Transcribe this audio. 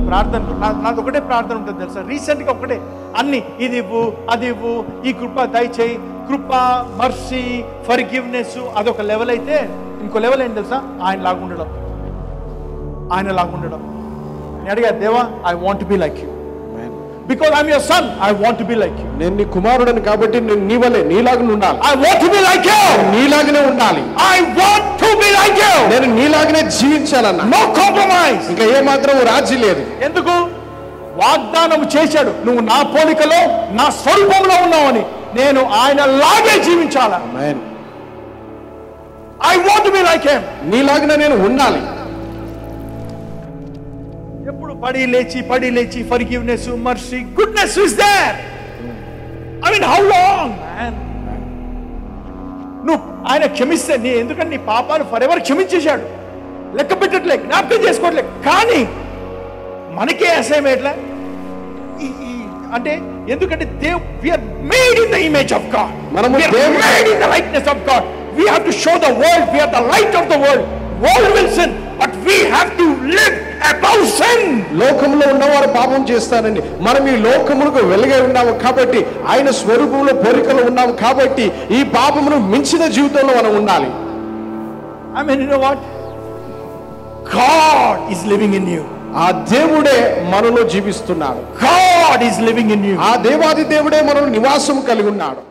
ప్రార్థన నా- నాది ఒకటే ప్రార్థన ఉంటుంది తెలుసా రీసెంట్గా ఒకటే అన్ని ఇది ఇవ్వు అది ఇవ్వు ఈ కృప దయచేయి కృప మర్సీ ఫర్ గివ్నెస్ అదొక లెవెల్ అయితే ఇంకో లెవెల్ ఏంటి తెలుసా ఆయన లాగా ఉండడం ఆయన లాగా ఉండడం నేను అడిగా దేవా I want be like you because I'm your son I want be like you నేను నీ కుమారుడని కాబట్టి నేను నీ వల్లే నీలాగానే ఉండాలి I want be like you నీలాగానే ఉండాలి I want to be like you నేను నీలాగానే జీవించాలన్నా నో కాంప్రమైజ్ ఇంకా ఏ మాత్రం రాజీ లేదు ఎందుకు వాగ్దానం చేశాడు నువ్వు నా పోలికలో నా స్వరూపంలో ఉన్నావని నేను ఆయన లాగే జీవించాల Amen. I want be like him నీలాగానే నేను ఉండాలి ఎప్పుడు పడి లేచి పడి లేచి forgiveness mercy goodness is there I mean how long man నువ్వు ఆయన క్షమిస్తే నీ ఎందుకంటే నీ పాపాలు ఫర్ ఎవర్ క్షమించేశాడు లెక్క పెట్టట్లే జ్ఞాపకం చేసుకోవట్లే కానీ మనకే అసహ్యమేట్లే ఈ- ఈ అంటే ఎందుకంటే దేవ్ we're made in the image of God మనము వీఆర్ దేవుని- made in the lightness of God we have to show the world we're the light of the world world will sin but we have to live above sin లోకంలో ఉన్నవారు పాపం చేస్తారండి మనం ఈ లోకములకు వెలుగై ఉన్నాము కాబట్టి ఆయన స్వరూపంలో పోలికలు ఉన్నాము కాబట్టి ఈ పాపమును మించిన జీవితంలో మనం ఉండాలి I mean, you know what? God is living in you. ఆ దేవుడే మనలో జీవిస్తున్నాడు God is living in you. ఆ దేవాది దేవుడే మనలో నివాసం కలిగి ఉన్నాడు